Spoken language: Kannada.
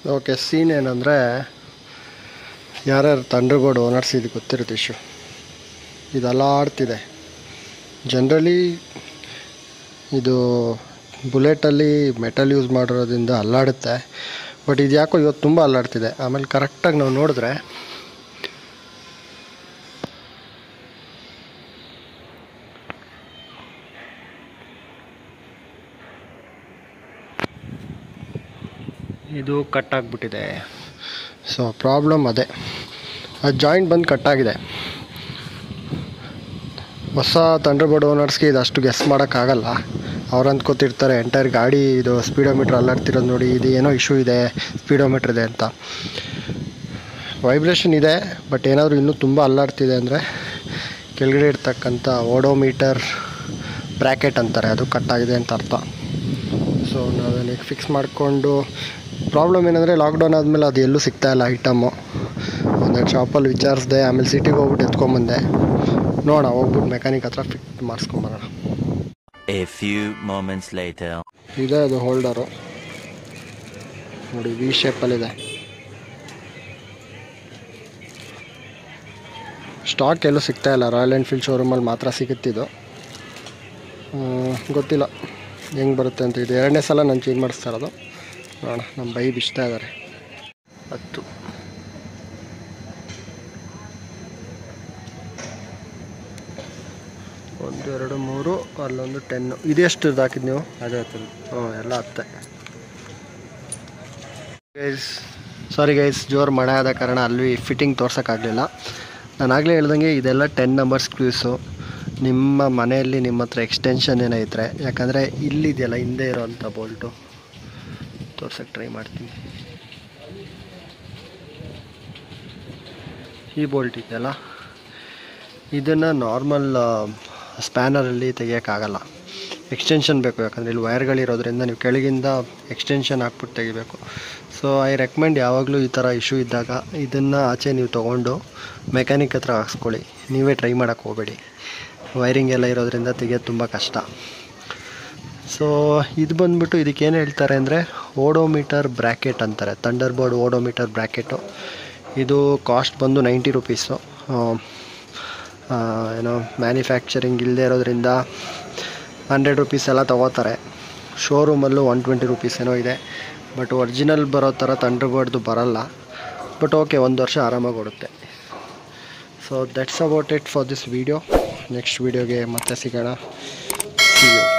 ಓಕೆ ಸೀನ್ ಏನಂದರೆ ಯಾರ್ಯಾರು ಥಂಡರ್ ಬೋರ್ಡ್ ಓನರ್ಸ್ ಇದು ಗೊತ್ತಿರುತ್ತೆ ಇಶ್ಯೂ ಇದು ಅಲ್ಲಾಡ್ತಿದೆ ಜನ್ರಲಿ ಇದು ಬುಲೆಟಲ್ಲಿ ಮೆಟಲ್ ಯೂಸ್ ಮಾಡಿರೋದ್ರಿಂದ ಅಲ್ಲಾಡುತ್ತೆ ಬಟ್ ಇದು ಯಾಕೋ ಇವತ್ತು ತುಂಬ ಅಲ್ಲಾಡ್ತಿದೆ ಆಮೇಲೆ ಕರೆಕ್ಟಾಗಿ ನಾವು ನೋಡಿದ್ರೆ ಇದು ಕಟ್ ಆಗಿಬಿಟ್ಟಿದೆ ಸೊ ಪ್ರಾಬ್ಲಮ್ ಅದೇ ಆ ಜಾಯಿಂಟ್ ಬಂದು ಕಟ್ಟಾಗಿದೆ ಹೊಸ ಥಂಡರ್ಬೋರ್ಡ್ ಓನರ್ಸ್ಗೆ ಇದು ಅಷ್ಟು ಗೆಸ್ ಮಾಡೋಕ್ಕಾಗಲ್ಲ ಅವ್ರು ಅಂದ್ಕೋತಿರ್ತಾರೆ ಎಂಟೈರ್ ಗಾಡಿ ಇದು ಸ್ಪೀಡೋಮೀಟ್ರ್ ಅಲ್ಲಾಡ್ತಿರೋದು ನೋಡಿ ಇದು ಏನೋ ಇಶ್ಯೂ ಇದೆ ಸ್ಪೀಡೋಮೀಟ್ರ್ ಇದೆ ಅಂತ ವೈಬ್ರೇಷನ್ ಇದೆ ಬಟ್ ಏನಾದರೂ ಇನ್ನೂ ತುಂಬ ಅಲ್ಲಾಡ್ತಿದೆ ಅಂದರೆ ಕೆಳಗಡೆ ಇರ್ತಕ್ಕಂಥ ಓಡೋಮೀಟರ್ ಬ್ರ್ಯಾಕೆಟ್ ಅಂತಾರೆ ಅದು ಕಟ್ಟಾಗಿದೆ ಅಂತ ಅರ್ಥ ಸೊ ನಾವೇನು ಈಗ ಫಿಕ್ಸ್ ಮಾಡಿಕೊಂಡು ಪ್ರಾಬ್ಲಮ್ ಏನಂದರೆ ಲಾಕ್ಡೌನ್ ಆದಮೇಲೆ ಅದು ಎಲ್ಲೂ ಸಿಗ್ತಾ ಇಲ್ಲ ಐಟಮು ಒಂದೆರಡು ಶಾಪಲ್ಲಿ ವಿಚಾರಿಸಿದೆ ಆಮೇಲೆ ಸಿಟಿಗೆ ಹೋಗ್ಬಿಟ್ಟು ಎತ್ಕೊಂಬಂದೆ ನೋಡೋಣ ಹೋಗ್ಬಿಟ್ಟು ಮೆಕ್ಯಾನಿಕ್ ಹತ್ರ ಫಿಟ್ ಮಾಡಿಸ್ಕೊಂಬರೋಣ A few moments later. ಇದೆ ಅದು ಹೋಲ್ಡರು ನೋಡಿ ವಿ ಶೇಪಲ್ಲಿದೆ ಸ್ಟಾಕ್ ಎಲ್ಲೂ ಸಿಗ್ತಾ ಇಲ್ಲ ರಾಯಲ್ ಎನ್ಫೀಲ್ಡ್ ಶೋರೂಮಲ್ಲಿ ಮಾತ್ರ ಸಿಗುತ್ತಿದ್ದು ಆ, ಗೊತ್ತಿಲ್ಲ ಹೆಂಗೆ ಬರುತ್ತೆ ಅಂತ ಇದು ಎರಡನೇ ಸಲ ನಾನು ಚೇಂಜ್ ಮಾಡಿಸ್ತಾ ಇರೋದು ನೋಡೋಣ ನಮ್ಮ ಬೈ ಬಿಚ್ತಾ ಇದ್ದಾರೆ ಹತ್ತು ಒಂದು ಎರಡು ಮೂರು ಅಲ್ಲೊಂದು ಟೆನ್ನು ಇದೆಷ್ಟು ಹಾಕಿದ್ದು ನೀವು ಅದೇ ಹತ್ತಿರ ಹ್ಞೂ ಎಲ್ಲ ಹತ್ತೆ ಗೈಸ್ ಸಾರಿ ಗೈಸ್ ಜೋರು ಮಳೆ ಆದ ಕಾರಣ ಅಲ್ಲಿ ಫಿಟ್ಟಿಂಗ್ ತೋರ್ಸೋಕ್ಕಾಗಲಿಲ್ಲ ನಾನು ಆಗಲೇ ಹೇಳ್ದಂಗೆ ಇದೆಲ್ಲ ಟೆನ್ ನಂಬರ್ ಸ್ಕ್ರೀವ್ಸು ನಿಮ್ಮ ಮನೆಯಲ್ಲಿ ನಿಮ್ಮ ಹತ್ರ ಎಕ್ಸ್ಟೆನ್ಷನ್ ಏನೈತ್ರೆ ಯಾಕಂದರೆ ಇಲ್ಲಿದೆಯಲ್ಲ ಹಿಂದೆ ಇರೋವಂಥ ಬೋಲ್ಟು ತೋರ್ಸೋಕ್ಕೆ ಟ್ರೈ ಮಾಡ್ತೀನಿ ಈ ಬೋಲ್ಟ್ ಇದೆಯಲ್ಲ ಇದನ್ನು ನಾರ್ಮಲ್ ಸ್ಪ್ಯಾನರಲ್ಲಿ ತೆಗಿಯೋಕ್ಕಾಗಲ್ಲ ಎಕ್ಸ್ಟೆನ್ಷನ್ ಬೇಕು ಯಾಕಂದರೆ ಇಲ್ಲಿ ವೈರ್ಗಳಿರೋದ್ರಿಂದ ನೀವು ಕೆಳಗಿಂದ ಎಕ್ಸ್ಟೆನ್ಷನ್ ಹಾಕ್ಬಿಟ್ಟು ತೆಗಿಬೇಕು ಸೊ ಐ ರೆಕಮೆಂಡ್ ಯಾವಾಗಲೂ ಈ ಥರ ಇಶ್ಯೂ ಇದ್ದಾಗ ಇದನ್ನು ಆಚೆ ನೀವು ತೊಗೊಂಡು ಮೆಕ್ಯಾನಿಕ್ ಹತ್ರ ಹಾಕ್ಸ್ಕೊಳ್ಳಿ ನೀವೇ ಟ್ರೈ ಮಾಡೋಕ್ಕೆ ಹೋಗಬೇಡಿ ವೈರಿಂಗ್ ಎಲ್ಲ ಇರೋದ್ರಿಂದ ತೆಗಿಯೋದು ತುಂಬ ಕಷ್ಟ ಸೊ ಇದು ಬಂದ್ಬಿಟ್ಟು ಇದಕ್ಕೇನು ಹೇಳ್ತಾರೆ ಅಂದರೆ ಓಡೋಮೀಟರ್ ಬ್ರ್ಯಾಕೆಟ್ ಅಂತಾರೆ ಥಂಡರ್ ಬೋರ್ಡ್ ಓಡೋಮೀಟರ್ ಬ್ರ್ಯಾಕೆಟು ಇದು ಕಾಸ್ಟ್ ಬಂದು ನೈಂಟಿ ರುಪೀಸು ಏನೋ ಮ್ಯಾನುಫ್ಯಾಕ್ಚರಿಂಗ್ ಇಲ್ಲದೆ ಇರೋದ್ರಿಂದ ಹಂಡ್ರೆಡ್ ರುಪೀಸ್ ಎಲ್ಲ ತೊಗೋತಾರೆ ಶೋರೂಮಲ್ಲೂ ಒನ್ ಟ್ವೆಂಟಿ ರುಪೀಸ್ ಏನೋ ಇದೆ ಬಟ್ ಒರಿಜಿನಲ್ ಬರೋ ಥರ ಥಂಡರ್ ಬೋರ್ಡ್ದು ಬರಲ್ಲ ಬಟ್ ಓಕೆ ಒಂದು ವರ್ಷ ಆರಾಮಾಗಿ ಓಡುತ್ತೆ so that's about it for this video next ವೀಡಿಯೋಗೆ ಮತ್ತೆ ಸಿಗೋಣ ಸಿ ಯು